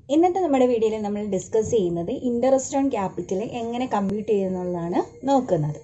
ഇന്നത്തെ നമ്മുടെ വീഡിയോയിൽ നമ്മൾ ഡിസ്കസ് ചെയ്യുന്നത് ഇൻട്രസ്റ്റ് ഓൺ ക്യാപിറ്റൽ എങ്ങനെ കമ്പ്യൂട്ട് ചെയ്യുന്നുള്ളതാണ് നോക്കുന്നത്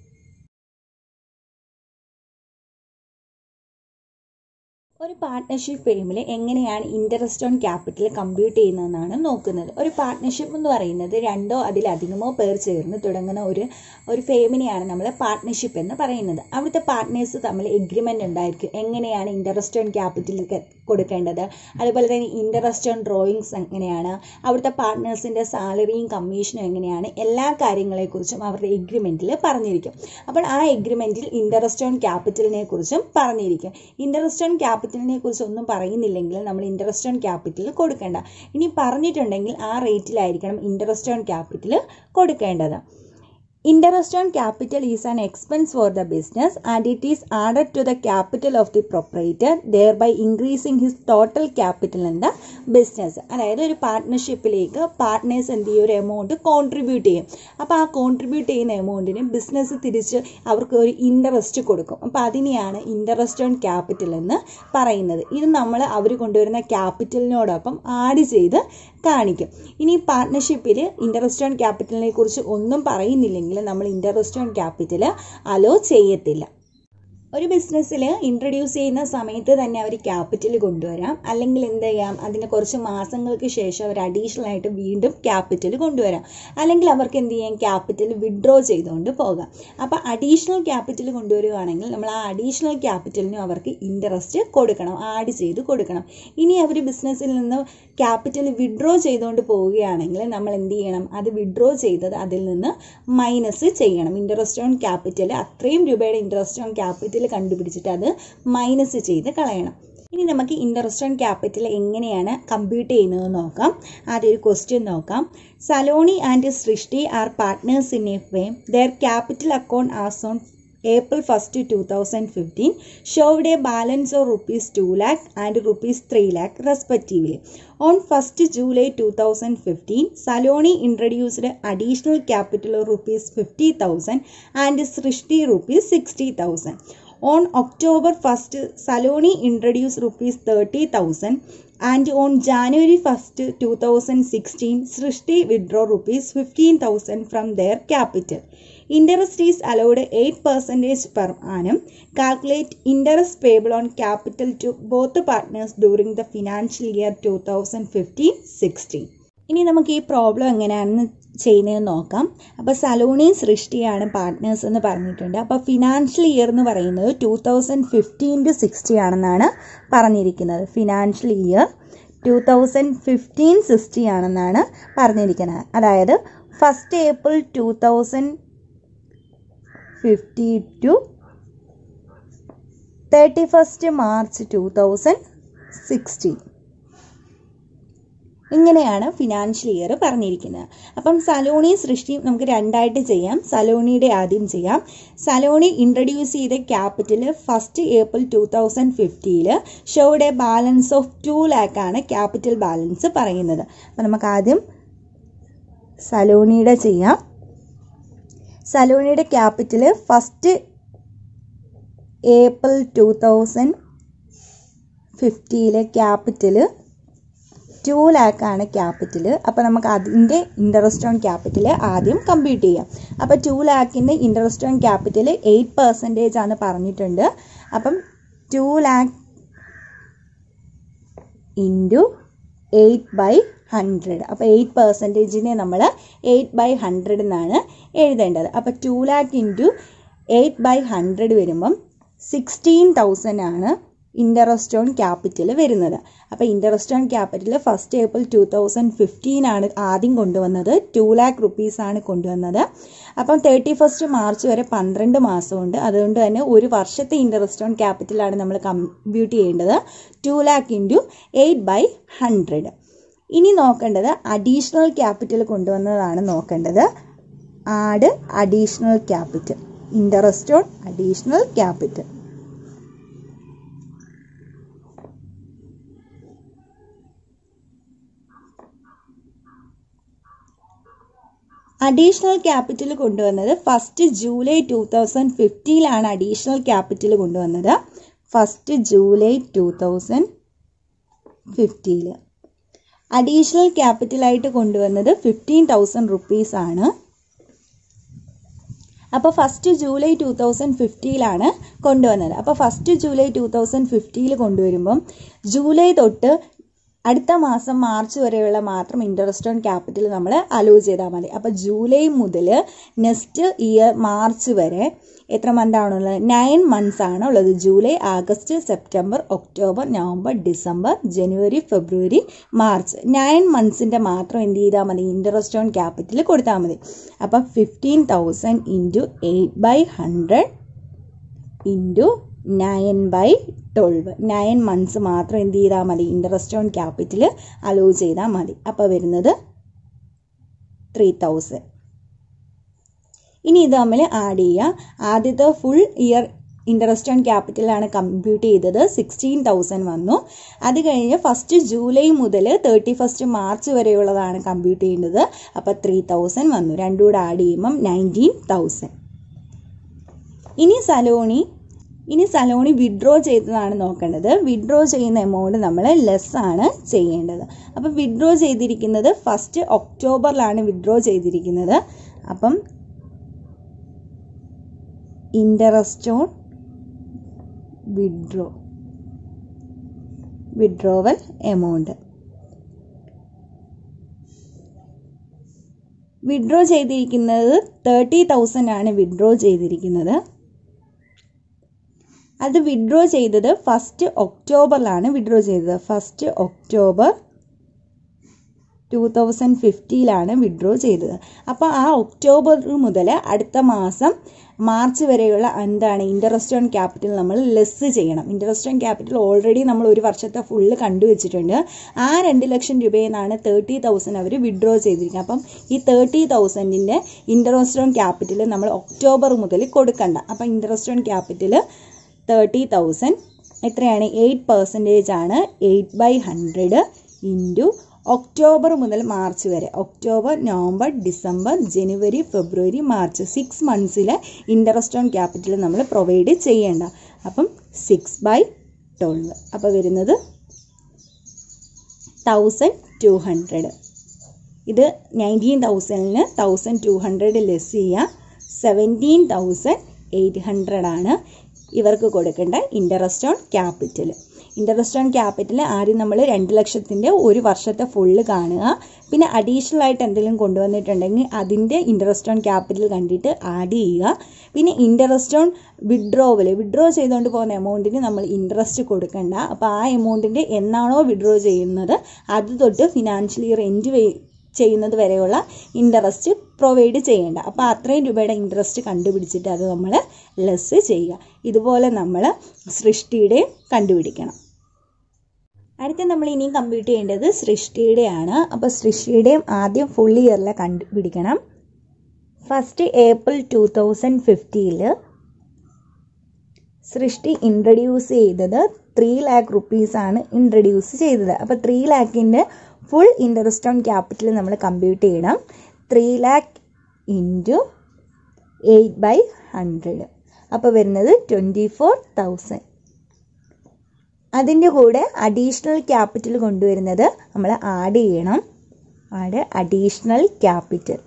ഒരു പാർട്ട്ണർഷിപ്പ് ഫേമിൽ എങ്ങനെയാണ് ഇൻട്രസ്റ്റ് ഓൺ ക്യാപിറ്റൽ കമ്പ്യൂട്ട് ചെയ്യുന്നതെന്നാണ് നോക്കുന്നത് ഒരു പാർട്ട്ണർഷിപ്പ് എന്ന് പറയുന്നത് രണ്ടോ അതിലധികമോ പേർ ചേർന്ന് തുടങ്ങുന്ന ഒരു ഒരു ഫേമിനെയാണ് നമ്മൾ പാർട്ട്ണർഷിപ്പ് എന്ന് പറയുന്നത് അവിടുത്തെ പാർട്ട്നേഴ്സ് തമ്മിൽ എഗ്രിമെൻ്റ് ഉണ്ടായിരിക്കും എങ്ങനെയാണ് ഇൻട്രസ്റ്റ് ഓൺ ക്യാപിറ്റൽ കൊടുക്കേണ്ടത് അതുപോലെ തന്നെ ഇൻട്രസ്റ്റ് ഓൺ ഡ്രോയിങ്സ് എങ്ങനെയാണ് അവിടുത്തെ പാർട്ട്നേഴ്സിൻ്റെ സാലറിയും കമ്മീഷനും എങ്ങനെയാണ് എല്ലാ കാര്യങ്ങളെക്കുറിച്ചും അവരുടെ എഗ്രിമെൻറ്റിൽ പറഞ്ഞിരിക്കും അപ്പോൾ ആ എഗ്രിമെൻറ്റിൽ ഇൻട്രസ്റ്റ് ഓൺ ക്യാപിറ്റലിനെ കുറിച്ചും പറഞ്ഞിരിക്കും ഇൻട്രസ്റ്റ് ഓൺ ക്യാപിറ്റലിനെ കുറിച്ച് ഒന്നും പറയുന്നില്ലെങ്കിൽ നമ്മൾ ഇൻട്രസ്റ്റ് ഓൺ ക്യാപിറ്റൽ കൊടുക്കേണ്ട ഇനി പറഞ്ഞിട്ടുണ്ടെങ്കിൽ ആ റേറ്റിലായിരിക്കണം ഇൻട്രസ്റ്റ് ഓൺ ക്യാപിറ്റൽ കൊടുക്കേണ്ടത് Interest on capital is an expense for the business and it is added to the capital of the proprietor, thereby increasing his total capital in the business. അതായത് ഒരു പാർട്ട്ണർഷിപ്പിലേക്ക് partners എന്ത് ചെയ്യും ഒരു amount contribute ചെയ്യും അപ്പോൾ ആ contribute ചെയ്യുന്ന എമൗണ്ടിന് business തിരിച്ച് അവർക്ക് ഒരു ഇൻട്രസ്റ്റ് കൊടുക്കും അപ്പോൾ അതിനെയാണ് ഇൻട്രസ്റ്റ് ഓൺ ക്യാപിറ്റൽ എന്ന് പറയുന്നത് ഇത് നമ്മൾ അവർ കൊണ്ടുവരുന്ന ക്യാപിറ്റലിനോടൊപ്പം ആഡ് ചെയ്ത് കാണിക്കും ഇനി പാർട്ട്ണർഷിപ്പിൽ ഇൻട്രസ്റ്റ് ഓൺ ക്യാപിറ്റലിനെ കുറിച്ച് ഒന്നും പറയുന്നില്ലെങ്കിൽ നമ്മൾ ഇൻട്രസ്റ്റ് ഓൺ ക്യാപിറ്റൽ അലോ ചെയ്യത്തില്ല ഒരു ബിസിനസ്സിൽ ഇൻട്രൊഡ്യൂസ് ചെയ്യുന്ന സമയത്ത് തന്നെ അവർ ക്യാപിറ്റൽ കൊണ്ടുവരാം അല്ലെങ്കിൽ എന്ത് ചെയ്യാം അതിന് കുറച്ച് മാസങ്ങൾക്ക് ശേഷം അവർ അഡീഷണൽ ആയിട്ട് വീണ്ടും ക്യാപിറ്റൽ കൊണ്ടുവരാം അല്ലെങ്കിൽ അവർക്ക് എന്ത് ചെയ്യാം ക്യാപിറ്റൽ വിഡ്രോ ചെയ്തുകൊണ്ട് പോകാം അപ്പോൾ അഡീഷണൽ ക്യാപിറ്റൽ കൊണ്ടുവരികയാണെങ്കിൽ നമ്മൾ ആ അഡീഷണൽ ക്യാപിറ്റലിനും അവർക്ക് ഇൻട്രസ്റ്റ് കൊടുക്കണം ആഡ് ചെയ്ത് കൊടുക്കണം ഇനി അവർ ബിസിനസ്സിൽ നിന്ന് ക്യാപിറ്റൽ വിഡ്രോ ചെയ്തുകൊണ്ട് പോവുകയാണെങ്കിൽ നമ്മൾ എന്ത് ചെയ്യണം അത് വിഡ്രോ ചെയ്തത് അതിൽ നിന്ന് മൈനസ് ചെയ്യണം ഇൻട്രസ്റ്റ് ഓൺ ക്യാപിറ്റൽ അത്രയും രൂപയുടെ ഇൻട്രസ്റ്റ് ഓൺ ക്യാപിറ്റൽ കണ്ടുപിടിച്ചിട്ട് അത് മൈനസ് ചെയ്ത് കളയണം ഇനി നമുക്ക് ഇൻട്രസ്റ്റ് ഓൺ ക്യാപിറ്റൽ എങ്ങനെയാണ് കമ്പ്യൂട്ട് ചെയ്യുന്നത് നോക്കാം ആദ്യം ഒരു ക്വസ്റ്റ്യൻ നോക്കാം Saloni and Srishti are partners in a firm their capital account as on April 1st, 2015 showed a balance of rupees 2 lakh and rupees 3 lakh respectively. On 1st July 2015, Saloni introduced additional capital of rupees 50,000 and Srishti rupees 60,000. On October 1st, Saloni introduced rupees 30,000 and on January 1st, 2016, Srishti withdrew rupees 15,000 from their capital. Interest is allowed 8% per annum. Calculate interest payable on capital to both partners during the financial year 2015-16. ഇനി നമുക്ക് ഈ problem എങ്ങനെയാണെന്ന് ചെയ്യുന്നത് നോക്കാം അപ്പോൾ സലോണിയും സൃഷ്ടിയാണ് partners എന്ന് പറഞ്ഞിട്ടുണ്ട് അപ്പോൾ ഫിനാൻഷ്യൽ ഇയർ എന്ന് പറയുന്നത് two thousand fifteen to sixty ആണെന്നാണ് പറഞ്ഞിരിക്കുന്നത് financial year two thousand fifteen sixty ആണെന്നാണ് പറഞ്ഞിരിക്കുന്നത് അതായത് first April two thousand fifty to thirty first March two thousand sixteen ഇങ്ങനെയാണ് ഫിനാൻഷ്യൽ ഇയർ പറഞ്ഞിരിക്കുന്നത് അപ്പം സലോണി സൃഷ്ടി നമുക്ക് രണ്ടായിട്ട് ചെയ്യാം സലോണിയുടെ ആദ്യം ചെയ്യാം സലോണി ഇൻട്രൊഡ്യൂസ് ചെയ്ത capital first April two thousand ഫിഫ്റ്റിയിൽ ഷോയുടെ a balance of two lakh ആണ് ക്യാപിറ്റൽ ബാലൻസ് പറയുന്നത് അപ്പം നമുക്ക് ആദ്യം സലോണിയുടെ ചെയ്യാം സലോണിയുടെ capital first April two thousand ഫിഫ്റ്റിയിലെ ക്യാപിറ്റൽ ടു ലാക്ക് ആണ് ക്യാപിറ്റൽ അപ്പോൾ നമുക്ക് അതിൻ്റെ ഇൻട്രസ്റ്റ് ഓൺ ക്യാപിറ്റൽ ആദ്യം കമ്പ്യൂട്ട് ചെയ്യാം അപ്പോൾ ടു ലാക്കിൻ്റെ interest on capital eight percentage ആണ് പറഞ്ഞിട്ടുണ്ട് അപ്പം two lakh into eight by hundred അപ്പോൾ എയ്റ്റ് പെർസെൻറ്റേജിനെ നമ്മൾ എയ്റ്റ് ബൈ ഹൺഡ്രഡ് എന്നാണ് എഴുതേണ്ടത് അപ്പോൾ two lakh into eight by hundred വരുമ്പം സിക്സ്റ്റീൻ തൗസൻഡ് ആണ് ഇൻട്രസ്റ്റ് ഓൺ ക്യാപിറ്റൽ വരുന്നത് അപ്പോൾ interest on capital first April two thousand fifteen ആണ് ആദ്യം കൊണ്ടുവന്നത് ടു ലാക്ക് റുപ്പീസ് ആണ് കൊണ്ടുവന്നത് അപ്പം തേർട്ടി ഫസ്റ്റ് മാർച്ച് വരെ പന്ത്രണ്ട് മാസമുണ്ട് അതുകൊണ്ട് തന്നെ ഒരു വർഷത്തെ ഇൻട്രസ്റ്റ് ഓൺ ക്യാപിറ്റലാണ് നമ്മൾ കമ്പ്യൂട്ട് ചെയ്യേണ്ടത് two lakh into eight by hundred ഇനി നോക്കേണ്ടത് അഡീഷണൽ ക്യാപിറ്റൽ കൊണ്ടുവന്നതാണ് നോക്കേണ്ടത് add additional capital interest on additional capital additional capital കൊണ്ടുവന്നത് ഫസ്റ്റ് ജൂലൈ ടു തൗസൻഡ് ഫിഫ്റ്റിയിലാണ് അഡീഷണൽ ക്യാപിറ്റൽ കൊണ്ടുവന്നത് ഫസ്റ്റ് ജൂലൈ ടു തൗസൻഡ് ഫിഫ്റ്റിയിൽ അഡീഷണൽ ക്യാപിറ്റലായിട്ട് കൊണ്ടുവന്നത് ഫിഫ്റ്റീൻ തൗസൻഡ് റുപ്പീസ് ആണ് അപ്പോൾ ഫസ്റ്റ് ജൂലൈ ടു തൗസൻഡ് ഫിഫ്റ്റിയിലാണ് കൊണ്ടുവന്നത് അപ്പോൾ ഫസ്റ്റ് ജൂലൈ ടു തൗസൻഡ് ഫിഫ്റ്റിയിൽ കൊണ്ടുവരുമ്പം ജൂലൈ തൊട്ട് അടുത്ത മാസം മാർച്ച് വരെയുള്ള മാത്രം ഇൻട്രസ്റ്റ് ഓൺ ക്യാപിറ്റൽ നമ്മൾ അലോ ചെയ്താൽ മതി അപ്പോൾ ജൂലൈ മുതൽ നെക്സ്റ്റ് ഇയർ മാർച്ച് വരെ എത്ര മന്ത് ആണുള്ളത് നയൻ മന്ത്സ് ആണ് ഉള്ളത് July August September October November December January February March nine മന്ത്സിൻ്റെ മാത്രം എന്ത് ചെയ്താൽ മതി ഇൻട്രസ്റ്റ് ഓൺ ക്യാപിറ്റൽ കൊടുത്താൽ മതി അപ്പം fifteen thousand into eight by hundred into nine by twelve nine months മാത്രം എന്ത് ചെയ്താൽ മതി ഇൻട്രസ്റ്റ് ഓൺ ക്യാപിറ്റൽ അലോ ചെയ്താൽ മതി അപ്പോൾ വരുന്നത് ത്രീ തൗസൻഡ് ഇനി ഇത് തമ്മിൽ ആഡ് ചെയ്യുക ആദ്യത്തെ ഫുൾ ഇയർ ഇൻട്രസ്റ്റ് ഓൺ ക്യാപിറ്റലാണ് കമ്പ്യൂട്ട് ചെയ്തത് സിക്സ്റ്റീൻ തൗസൻഡ് വന്നു അത് കഴിഞ്ഞ് ഫസ്റ്റ് ജൂലൈ മുതൽ തേർട്ടി ഫസ്റ്റ് മാർച്ച് വരെയുള്ളതാണ് കമ്പ്യൂട്ട് ചെയ്യേണ്ടത് അപ്പോൾ ത്രീ തൗസൻഡ് വന്നു രണ്ടും കൂടെ ആഡ് ചെയ്യുമ്പം നയൻറ്റീൻ തൗസൻഡ് ഇനി സലോണി ഇനി സലോണി വിഡ്രോ ചെയ്തതാണ് നോക്കേണ്ടത് വിഡ്രോ ചെയ്യുന്ന എമൗണ്ട് നമ്മൾ ലെസ് ആണ് ചെയ്യേണ്ടത് അപ്പോൾ വിഡ്രോ ചെയ്തിരിക്കുന്നത് ഫസ്റ്റ് ഒക്ടോബറിലാണ് വിഡ്രോ ചെയ്തിരിക്കുന്നത് അപ്പം interest on withdraw withdrawal amount withdraw ചെയ്തിരിക്കുന്നത് തേർട്ടി തൗസൻഡ് ആണ് വിഡ്രോ ചെയ്തിരിക്കുന്നത് അത് വിഡ്രോ ചെയ്തത് ഫസ്റ്റ് ഒക്ടോബറിലാണ് വിഡ്രോ ചെയ്തത് ഫസ്റ്റ് ഒക്ടോബർ ടു തൗസൻഡ് ഫിഫ്റ്റിയിലാണ് വിഡ്രോ ചെയ്തത് അപ്പോൾ ആ ഒക്ടോബർ മുതൽ അടുത്ത മാസം മാർച്ച് വരെയുള്ള എന്താണ് ഇൻട്രസ്റ്റ് ഓൺ ക്യാപിറ്റൽ നമ്മൾ ലെസ് ചെയ്യണം ഇൻട്രസ്റ്റ് ഓൺ ക്യാപിറ്റൽ ഓൾറെഡി നമ്മൾ ഒരു വർഷത്തെ ഫുള്ള് കണ്ടുവച്ചിട്ടുണ്ട് ആ രണ്ട് ലക്ഷം രൂപയിൽ നിന്നാണ് തേർട്ടി തൗസൻഡ് അവർ വിഡ്രോ ചെയ്തിരിക്കുന്നത് അപ്പം ഈ തേർട്ടി തൗസൻഡിൻ്റെ ഇൻട്രസ്റ്റ് ഓൺ ക്യാപിറ്റൽ നമ്മൾ ഒക്ടോബർ മുതൽ കൊടുക്കണ്ട അപ്പം interest on capital thirty thousand എത്രയാണ് എയ്റ്റ് പെർസെൻറ്റേജ് ആണ് eight by hundred into October മുതൽ മാർച്ച് വരെ October November December January February March six മന്ത്സിലെ ഇൻട്രസ്റ്റ് ഓൺ ക്യാപിറ്റൽ നമ്മൾ പ്രൊവൈഡ് ചെയ്യേണ്ട അപ്പം സിക്സ് ബൈ ട്വൽവ് അപ്പോൾ വരുന്നത് തൗസൻഡ് ടു ഹൺഡ്രഡ് ഇത് നയൻറ്റീൻ തൗസൻഡിന് തൗസൻഡ് ടു ഹൺഡ്രഡ് ലെസ് ചെയ്യുക സെവൻറ്റീൻ തൗസൻഡ് എയ്റ്റ് ഹൺഡ്രഡ് ആണ് ഇവർക്ക് കൊടുക്കേണ്ട interest on capital interest on capital ആദ്യം നമ്മൾ രണ്ട് ലക്ഷത്തിൻ്റെ ഒരു വർഷത്തെ ഫുള്ള് കാണുക പിന്നെ അഡീഷണൽ ആയിട്ട് എന്തെങ്കിലും കൊണ്ടുവന്നിട്ടുണ്ടെങ്കിൽ അതിൻ്റെ ഇൻട്രസ്റ്റ് ഓൺ ക്യാപിറ്റൽ കണ്ടിട്ട് ആഡ് ചെയ്യുക പിന്നെ ഇൻട്രസ്റ്റ് ഓൺ വിഡ്രോവൽ വിഡ്രോ ചെയ്തുകൊണ്ട് പോകുന്ന എമൗണ്ടിന് നമ്മൾ ഇൻട്രസ്റ്റ് കൊടുക്കണ്ട അപ്പോൾ ആ എമൗണ്ടിൻ്റെ എന്നാണോ വിഡ്രോ ചെയ്യുന്നത് അത് തൊട്ട് ഫിനാൻഷ്യൽ ഇയർ എൻഡ് ചെയ്യുന്നത് വരെയുള്ള ഇൻട്രസ്റ്റ് പ്രൊവൈഡ് ചെയ്യേണ്ട അപ്പോൾ അത്രയും രൂപയുടെ ഇൻട്രസ്റ്റ് കണ്ടുപിടിച്ചിട്ട് അത് നമ്മൾ ലെസ് ചെയ്യുക ഇതുപോലെ നമ്മൾ സൃഷ്ടിയുടെ കണ്ടുപിടിക്കണം അടുത്ത നമ്മൾ ഇനിയും കമ്പ്യൂട്ട് ചെയ്യേണ്ടത് സൃഷ്ടിയുടെയാണ് അപ്പോൾ സൃഷ്ടിയുടെയും ആദ്യം ഫുൾ ഇയറിലെ കണ്ടുപിടിക്കണം ഫസ്റ്റ് ഏപ്രിൽ ടു തൗസൻഡ് ഫിഫ്റ്റിയിൽ സൃഷ്ടി ഇൻട്രഡ്യൂസ് ചെയ്തത് ത്രീ ലാക്ക് റുപ്പീസാണ് ഇൻട്രഡ്യൂസ് ചെയ്തത് അപ്പോൾ ത്രീ ലാക്കിൻ്റെ ഫുൾ ഇൻട്രസ്റ്റ് ഓൺ ക്യാപിറ്റൽ നമ്മൾ കമ്പ്യൂട്ട് ചെയ്യണം three lakh into eight by hundred അപ്പോൾ വരുന്നത് ട്വൻറ്റി ഫോർ തൗസൻഡ് അതിൻ്റെ കൂടെ അഡീഷണൽ ക്യാപിറ്റൽ കൊണ്ടുവരുന്നത് നമ്മൾ ആഡ് ചെയ്യണം add additional capital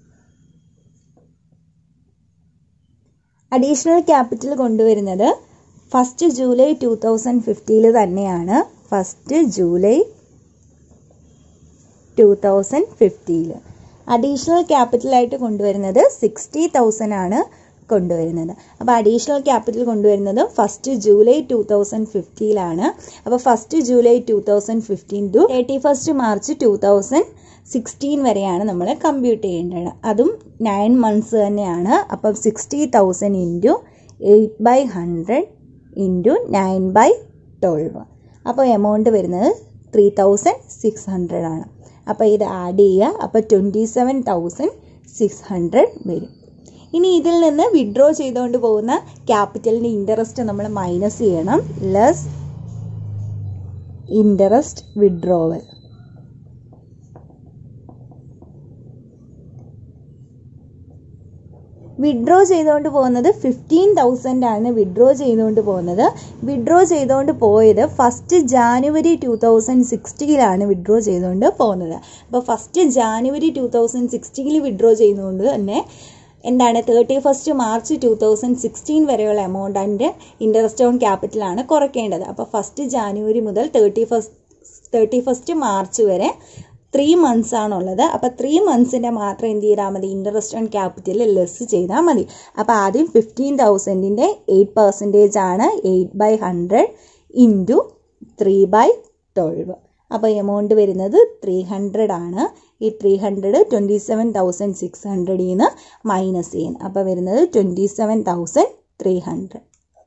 additional capital കൊണ്ടുവരുന്നത് ഫസ്റ്റ് ജൂലൈ ടു തൗസൻഡ് ഫിഫ്റ്റിയിൽ തന്നെയാണ് ഫസ്റ്റ് ജൂലൈ ടു തൗസൻഡ് ഫിഫ്റ്റിയിൽ അഡീഷണൽ ക്യാപിറ്റലായിട്ട് കൊണ്ടുവരുന്നത് സിക്സ്റ്റി തൗസൻഡ് ആണ് കൊണ്ടുവരുന്നത് അപ്പോൾ അഡീഷണൽ ക്യാപിറ്റൽ കൊണ്ടുവരുന്നത് ഫസ്റ്റ് ജൂലൈ ടു തൗസൻഡ് ഫിഫ്റ്റിയിലാണ് അപ്പോൾ first July two thousand fifteen to thirty first March two thousand sixteen വരെയാണ് നമ്മൾ കമ്പ്യൂട്ട് ചെയ്യേണ്ടത് അതും നയൻ മന്ത്സ് തന്നെയാണ് അപ്പം sixty thousand into eight by hundred into nine by twelve അപ്പോൾ എമൗണ്ട് വരുന്നത് ത്രീ തൗസൻഡ് സിക്സ് ഹൺഡ്രഡ് ആണ് അപ്പോൾ ഇത് ആഡ് ചെയ്യുക അപ്പോൾ twenty seven thousand six hundred വരും ഇനി ഇതിൽ നിന്ന് വിഡ്രോ ചെയ്തുകൊണ്ട് പോകുന്ന ക്യാപിറ്റലിൻ്റെ ഇൻട്രസ്റ്റ് നമ്മൾ മൈനസ് ചെയ്യണം ലെസ് ഇൻട്രസ്റ്റ് വിഡ്രോവൽ വിഡ്രോ ചെയ്തുകൊണ്ട് പോകുന്നത് ഫിഫ്റ്റീൻ തൗസൻഡ് ആണ് വിഡ്രോ ചെയ്തുകൊണ്ട് പോകുന്നത് വിഡ്രോ ചെയ്തുകൊണ്ട് പോയത് ഫസ്റ്റ് ജാനുവരി ടു തൗസൻഡ് സിക്സ്റ്റിയിലാണ് വിഡ്രോ ചെയ്തുകൊണ്ട് പോകുന്നത് അപ്പോൾ ഫസ്റ്റ് ജാനുവരി ടു തൗസൻഡ് സിക്സ്റ്റിയിൽ വിഡ്രോ ചെയ്യുന്നതുകൊണ്ട് തന്നെ എന്താണ് thirty first March two thousand sixteen വരെയുള്ള എമൗണ്ടിൻ്റെ ഇൻട്രസ്റ്റ് ഓൺ ക്യാപിറ്റലാണ് കുറയ്ക്കേണ്ടത് അപ്പോൾ ഫസ്റ്റ് ജാനുവരി മുതൽ thirty first thirty first March വരെ ത്രീ മന്ത്സ് ആണുള്ളത് അപ്പോൾ ത്രീ മന്ത്സിൻ്റെ മാത്രം എന്ത് ചെയ്താൽ മതി ഇൻട്രസ്റ്റ് ഓൺ ക്യാപിറ്റൽ ലെസ് ചെയ്താൽ മതി അപ്പോൾ ആദ്യം ഫിഫ്റ്റീൻ തൗസൻഡിൻ്റെ എയ്റ്റ് പെർസെൻറ്റേജ് ആണ് eight by hundred into three by twelve അപ്പോൾ എമൗണ്ട് വരുന്നത് ത്രീ ഹൺഡ്രഡ് ആണ് ഈ three hundred twenty seven thousand six ഹൺഡ്രഡിൽ നിന്ന് മൈനസ് ചെയ്യുന്നത് അപ്പോൾ വരുന്നത് twenty seven thousand three hundred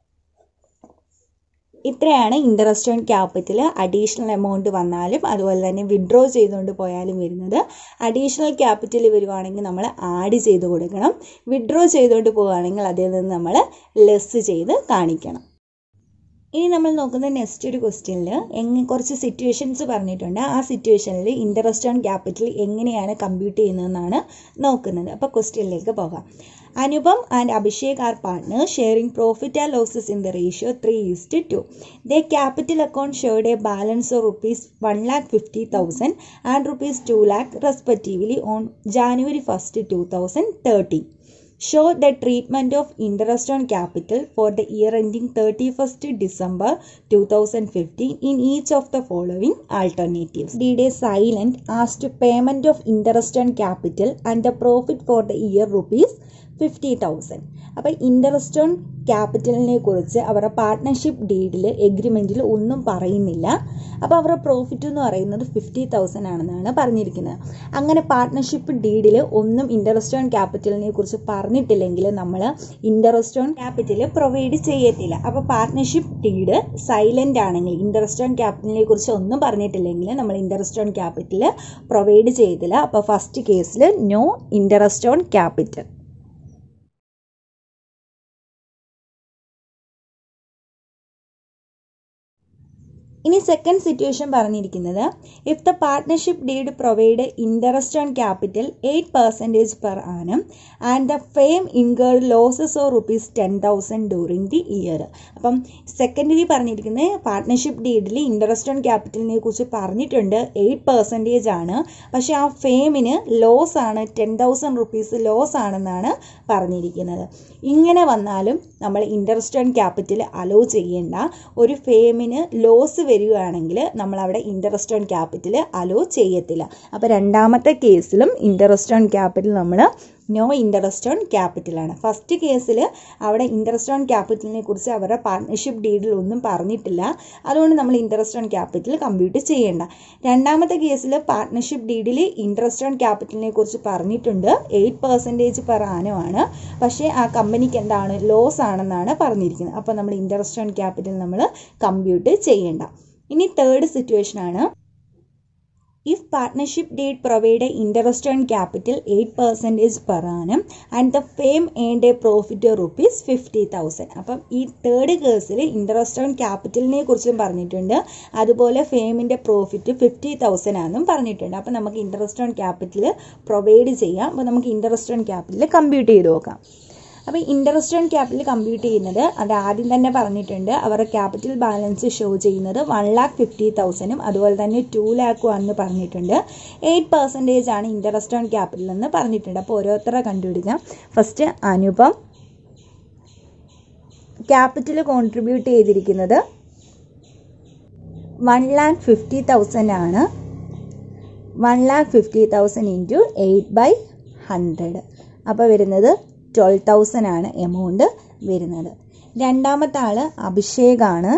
ഇത്രയാണ് interest on capital additional amount വന്നാലും അതുപോലെ തന്നെ വിഡ്രോ ചെയ്തുകൊണ്ട് പോയാലും വരുന്നത് അഡീഷണൽ ക്യാപിറ്റൽ വരുവാണെങ്കിൽ നമ്മൾ ആഡ് ചെയ്ത് കൊടുക്കണം വിഡ്രോ ചെയ്തുകൊണ്ട് പോവുകയാണെങ്കിൽ അതിൽ നിന്ന് നമ്മൾ ലെസ് ചെയ്ത് കാണിക്കണം ഇനി നമ്മൾ നോക്കുന്ന നെക്സ്റ്റ് ഒരു ക്വസ്റ്റ്യനിൽ എങ്ങനെ കുറച്ച് സിറ്റുവേഷൻസ് പറഞ്ഞിട്ടുണ്ട് ആ സിറ്റുവേഷനിൽ ഇൻട്രസ്റ്റ് ഓൺ ക്യാപിറ്റൽ എങ്ങനെയാണ് കമ്പ്യൂട്ട് ചെയ്യുന്നതെന്നാണ് നോക്കുന്നത് അപ്പോൾ ക്വസ്റ്റ്യനിലേക്ക് പോകാം Anupam and Abhishek are partner sharing profit and losses in the ratio three is two the capital account ഷോയുടെ a balance of rupees one lakh fifty thousand and rupees two lakh respectively on January first two thousand thirteen show the treatment of interest on capital for the year ending 31st December 2015 in each of the following alternatives. Deed is silent as to payment of interest on capital and the profit for the year rupees fifty thousand അപ്പോൾ interest on ക്യാപിറ്റലിനെ കുറിച്ച് അവരുടെ partnership ഡീഡിൽ എഗ്രിമെൻറ്റിൽ ഒന്നും പറയുന്നില്ല അപ്പോൾ അവരുടെ profit എന്ന് പറയുന്നത് ഫിഫ്റ്റി തൗസൻഡ് ആണെന്നാണ് പറഞ്ഞിരിക്കുന്നത് അങ്ങനെ പാർട്ട്ണർഷിപ്പ് ഡീഡിൽ ഒന്നും ഇൻട്രസ്റ്റ് ഓൺ ക്യാപിറ്റലിനെ കുറിച്ച് പറഞ്ഞിട്ടില്ലെങ്കിൽ നമ്മൾ ഇൻട്രസ്റ്റ് ഓൺ ക്യാപിറ്റൽ പ്രൊവൈഡ് ചെയ്യത്തില്ല അപ്പോൾ പാർട്ട്ണർഷിപ്പ് ഡീഡ് സൈലൻ്റ് ആണെങ്കിൽ ഇൻട്രസ്റ്റ് ഓൺ ക്യാപിറ്റലിനെ കുറിച്ച് ഒന്നും പറഞ്ഞിട്ടില്ലെങ്കിൽ നമ്മൾ ഇൻട്രസ്റ്റ് ഓൺ ക്യാപിറ്റൽ പ്രൊവൈഡ് ചെയ്തില്ല അപ്പോൾ ഫസ്റ്റ് കേസിൽ നോ ഇൻട്രസ്റ്റ് ഓൺ ക്യാപിറ്റൽ ഇനി സെക്കൻഡ് സിറ്റുവേഷൻ പറഞ്ഞിരിക്കുന്നത് if the partnership deed provide interest on capital eight percentage per annum and the firm incurred losses or rupees ten thousand during the year അപ്പം secondary പറഞ്ഞിരിക്കുന്നത് partnership ഡീഡിൽ interest on ക്യാപിറ്റലിനെ കുറിച്ച് പറഞ്ഞിട്ടുണ്ട് eight percentage ആണ് പക്ഷേ ആ ഫെയിമിന് ലോസ് ആണ് ടെൻ തൗസൻഡ് റുപ്പീസ് ലോസ് ആണെന്നാണ് പറഞ്ഞിരിക്കുന്നത് ഇങ്ങനെ വന്നാലും നമ്മൾ ഇൻട്രസ്റ്റ് ഓൺ ക്യാപിറ്റൽ അലോ ചെയ്യേണ്ട ഒരു ഫെയിമിന് ലോസ് വരികയാണെങ്കിൽ നമ്മൾ അവിടെ ഇൻട്രസ്റ്റ് ഓൺ ക്യാപിറ്റൽ അലോ ചെയ്യത്തില്ല അപ്പോൾ രണ്ടാമത്തെ കേസിലും ഇൻട്രസ്റ്റ് ഓൺ ക്യാപിറ്റൽ നമ്മൾ നോ ഇൻട്രസ്റ്റ് ഓൺ ക്യാപിറ്റലാണ് ഫസ്റ്റ് കേസിൽ അവിടെ ഇൻട്രസ്റ്റ് ഓൺ ക്യാപിറ്റലിനെ കുറിച്ച് അവരുടെ പാർട്ട്ണർഷിപ്പ് ഡീഡിൽ ഒന്നും പറഞ്ഞിട്ടില്ല അതുകൊണ്ട് നമ്മൾ ഇൻട്രസ്റ്റ് ഓൺ ക്യാപിറ്റൽ കമ്പ്യൂട്ട് ചെയ്യേണ്ട രണ്ടാമത്തെ കേസിൽ പാർട്ട്ണർഷിപ്പ് ഡീഡിൽ ഇൻട്രസ്റ്റ് ഓൺ ക്യാപിറ്റലിനെ കുറിച്ച് പറഞ്ഞിട്ടുണ്ട് എയ്റ്റ് പെർസെൻറ്റേജ് പെർ ആനുമാണ് പക്ഷേ ആ കമ്പനിക്ക് എന്താണ് ലോസ് ആണെന്നാണ് പറഞ്ഞിരിക്കുന്നത് അപ്പോൾ നമ്മൾ ഇൻട്രസ്റ്റ് ഓൺ ക്യാപിറ്റൽ നമ്മൾ കമ്പ്യൂട്ട് ചെയ്യേണ്ട ഇനി തേർഡ് സിറ്റുവേഷൻ ആണ് if partnership did provide a interest on capital 8 percentage per annum and the firm earned a profit of rupees 50000 അപ്പം ഈ തേർഡ് കേസിൽ ഇൻട്രസ്റ്റ് ഓൺ ക്യാപിറ്റലിനെ കുറിച്ചും പറഞ്ഞിട്ടുണ്ട് അതുപോലെ ഫേമിൻ്റെ പ്രോഫിറ്റ് ഫിഫ്റ്റി തൗസൻഡ് ആണെന്നും പറഞ്ഞിട്ടുണ്ട് അപ്പം നമുക്ക് ഇൻട്രസ്റ്റ് ഓൺ ക്യാപിറ്റൽ പ്രൊവൈഡ് ചെയ്യാം അപ്പോൾ നമുക്ക് ഇൻട്രസ്റ്റ് ഓൺ ക്യാപിറ്റൽ കമ്പ്യൂട്ട് ചെയ്ത് നോക്കാം അപ്പോൾ ഇൻട്രസ്റ്റ് ഓൺ ക്യാപിറ്റൽ കമ്പ്യൂട്ട് ചെയ്യുന്നത് അത് ആദ്യം തന്നെ പറഞ്ഞിട്ടുണ്ട് അവരുടെ ക്യാപിറ്റൽ ബാലൻസ് ഷോ ചെയ്യുന്നത് വൺ ലാക്ക് ഫിഫ്റ്റി തൗസൻഡും അതുപോലെ തന്നെ ടു ലാക്കും ആണെന്ന് പറഞ്ഞിട്ടുണ്ട് എയ്റ്റ് പെർസെൻറ്റേജ് ആണ് ഇൻട്രസ്റ്റ് ഓൺ ക്യാപിറ്റൽ എന്ന് പറഞ്ഞിട്ടുണ്ട് അപ്പോൾ ഓരോരുത്തരെ കണ്ടുപിടിക്കാം ഫസ്റ്റ് അനുപം ക്യാപിറ്റൽ കോൺട്രിബ്യൂട്ട് ചെയ്തിരിക്കുന്നത് വൺ ലാക്ക് ഫിഫ്റ്റി തൗസൻഡ് ആണ് one lakh fifty thousand into eight by hundred അപ്പോൾ വരുന്നത് ട്വൽവ് തൗസൻഡ് ആണ് എമൗണ്ട് വരുന്നത് രണ്ടാമത്തെ ആൾ അഭിഷേകാണ്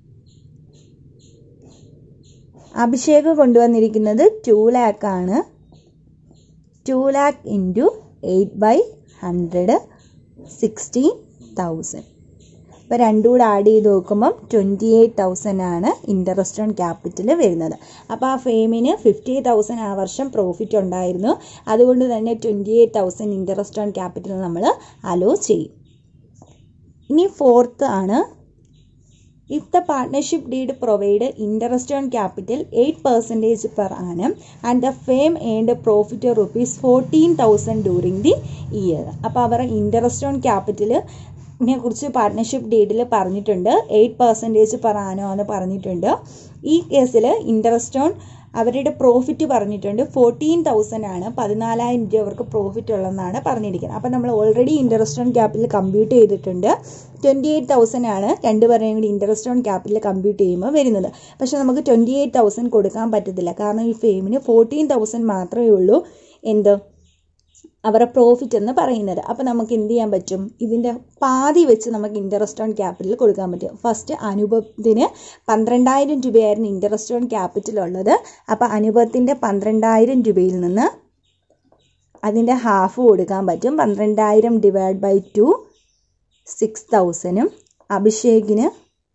അഭിഷേക് കൊണ്ടുവന്നിരിക്കുന്നത് ടു ലാക്ക് ആണ് two lakh into eight by hundred sixteen thousand അപ്പോൾ രണ്ടും കൂടെ ആഡ് ചെയ്ത് നോക്കുമ്പം ട്വൻറ്റി എയ്റ്റ് തൗസൻഡ് ആണ് ഇൻട്രസ്റ്റ് ഓൺ ക്യാപിറ്റൽ വരുന്നത് അപ്പോൾ ആ ഫെയിമിന് ഫിഫ്റ്റി തൗസൻഡ് ആ വർഷം പ്രോഫിറ്റ് ഉണ്ടായിരുന്നു അതുകൊണ്ട് തന്നെ twenty eight thousand interest on capital നമ്മൾ അലോ ചെയ്യും ഇനി ഫോർത്ത് ആണ് If the partnership deed provide interest on capital 8 percentage per annum and the firm earned profit of rupees 14,000 during the year. അപ്പോൾ അവർ ഇൻട്രസ്റ്റ് ഓൺ ക്യാപിറ്റൽ നെ കുറിച്ച് partnership ഡീഡിൽ പറഞ്ഞിട്ടുണ്ട് eight percentage per ആനോ എന്ന് പറഞ്ഞിട്ടുണ്ട് ഈ കേസിൽ ഇൻട്രസ്റ്റ് ഓൺ അവരുടെ പ്രോഫിറ്റ് പറഞ്ഞിട്ടുണ്ട് ഫോർട്ടീൻ തൗസൻഡ് ആണ് പതിനാലായിരം രൂപ അവർക്ക് പ്രോഫിറ്റ് ഉള്ളതെന്നാണ് പറഞ്ഞിരിക്കുന്നത് അപ്പോൾ നമ്മൾ already interest on capital compute ചെയ്തിട്ടുണ്ട് ട്വൻറ്റി എയ്റ്റ് തൗസൻഡ് ആണ് രണ്ടുപേരെയും കൂടി ഇൻട്രസ്റ്റ് ഓൺ ക്യാപിറ്റൽ കമ്പ്യൂട്ട് ചെയ്യുമ്പോൾ വരുന്നത് പക്ഷേ നമുക്ക് ട്വൻറ്റി എയ്റ്റ് തൗസൻഡ് കൊടുക്കാൻ പറ്റത്തില്ല കാരണം ഈ ഫെയിമിന് ഫോർട്ടീൻ തൗസൻഡ് മാത്രമേ ഉള്ളൂ എന്ത് അവരുടെ പ്രോഫിറ്റ് എന്ന് പറയുന്നത് അപ്പോൾ നമുക്ക് എന്ത് ചെയ്യാൻ പറ്റും ഇതിൻ്റെ പാതി വെച്ച് നമുക്ക് ഇൻട്രസ്റ്റ് ഓൺ ക്യാപിറ്റൽ കൊടുക്കാൻ പറ്റും ഫസ്റ്റ് അനുഭവത്തിന് പന്ത്രണ്ടായിരം രൂപയായിരുന്നു ഇൻട്രസ്റ്റ് ഓൺ ക്യാപിറ്റൽ ഉള്ളത് അപ്പോൾ അനുഭവത്തിൻ്റെ പന്ത്രണ്ടായിരം രൂപയിൽ നിന്ന് അതിൻ്റെ ഹാഫ് കൊടുക്കാൻ പറ്റും പന്ത്രണ്ടായിരം ഡിവൈഡ് ബൈ ടു സിക്സ് തൗസൻഡും അഭിഷേകിന്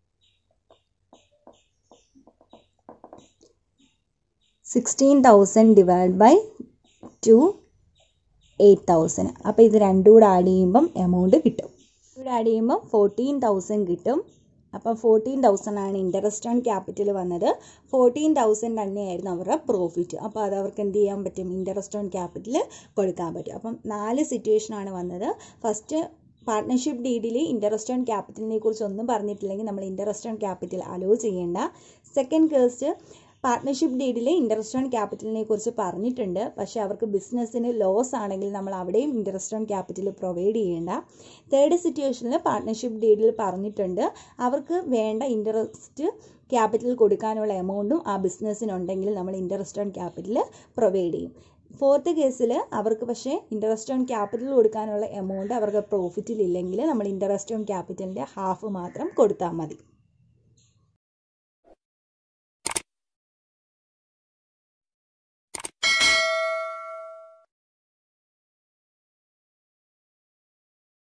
sixteen thousand divide by two eight thousand അപ്പോൾ ഇത് രണ്ടും കൂടെ ആഡ് ചെയ്യുമ്പം എമൗണ്ട് കിട്ടും ഇവിടെ ആഡ് ചെയ്യുമ്പം ഫോർട്ടീൻ തൗസൻഡ് കിട്ടും അപ്പം ഫോർട്ടീൻ തൗസൻഡ് ആണ് ഇൻട്രസ്റ്റ് ഓൺ ക്യാപിറ്റൽ വന്നത് ഫോർട്ടീൻ തൗസൻഡ് തന്നെയായിരുന്നു അവരുടെ പ്രോഫിറ്റ് അപ്പോൾ അത് അവർക്ക് എന്ത് ചെയ്യാൻ പറ്റും ഇൻട്രസ്റ്റ് ഓൺ ക്യാപിറ്റൽ കൊടുക്കാൻ പറ്റും അപ്പം നാല് സിറ്റുവേഷനാണ് വന്നത് ഫസ്റ്റ് പാർട്ട്ണർഷിപ്പ് ഡീഡിൽ ഇൻട്രസ്റ്റ് ഓൺ ക്യാപിറ്റലിനെ കുറിച്ച് ഒന്നും പറഞ്ഞിട്ടില്ലെങ്കിൽ നമ്മൾ ഇൻട്രസ്റ്റ് ഓൺ ക്യാപിറ്റൽ അലോ ചെയ്യേണ്ട സെക്കൻഡ് കേസ് പാർട്ട്ണർഷിപ്പ് ഡീഡിൽ ഇൻട്രസ്റ്റ് ഓൺ ക്യാപിറ്റലിനെ കുറിച്ച് പറഞ്ഞിട്ടുണ്ട് പക്ഷേ അവർക്ക് ബിസിനസ്സിന് ലോസ് ആണെങ്കിൽ നമ്മൾ അവിടെയും ഇൻട്രസ്റ്റ് ഓൺ ക്യാപിറ്റൽ പ്രൊവൈഡ് ചെയ്യേണ്ട തേർഡ് സിറ്റുവേഷനിൽ പാർട്ട്ണർഷിപ്പ് ഡീഡിൽ പറഞ്ഞിട്ടുണ്ട് അവർക്ക് വേണ്ട ഇൻട്രസ്റ്റ് ക്യാപിറ്റൽ കൊടുക്കാനുള്ള എമൗണ്ടും ആ ബിസിനസ്സിനുണ്ടെങ്കിൽ നമ്മൾ ഇൻട്രസ്റ്റ് ഓൺ ക്യാപിറ്റൽ പ്രൊവൈഡ് ചെയ്യും ഫോർത്ത് കേസിൽ അവർക്ക് പക്ഷേ ഇൻട്രസ്റ്റ് ഓൺ ക്യാപിറ്റൽ കൊടുക്കാനുള്ള എമൗണ്ട് അവർക്ക് പ്രോഫിറ്റിൽ ഇല്ലെങ്കിൽ നമ്മൾ ഇൻട്രസ്റ്റ് ഓൺ ക്യാപിറ്റലിൻ്റെ ഹാഫ് മാത്രം കൊടുത്താൽ മതി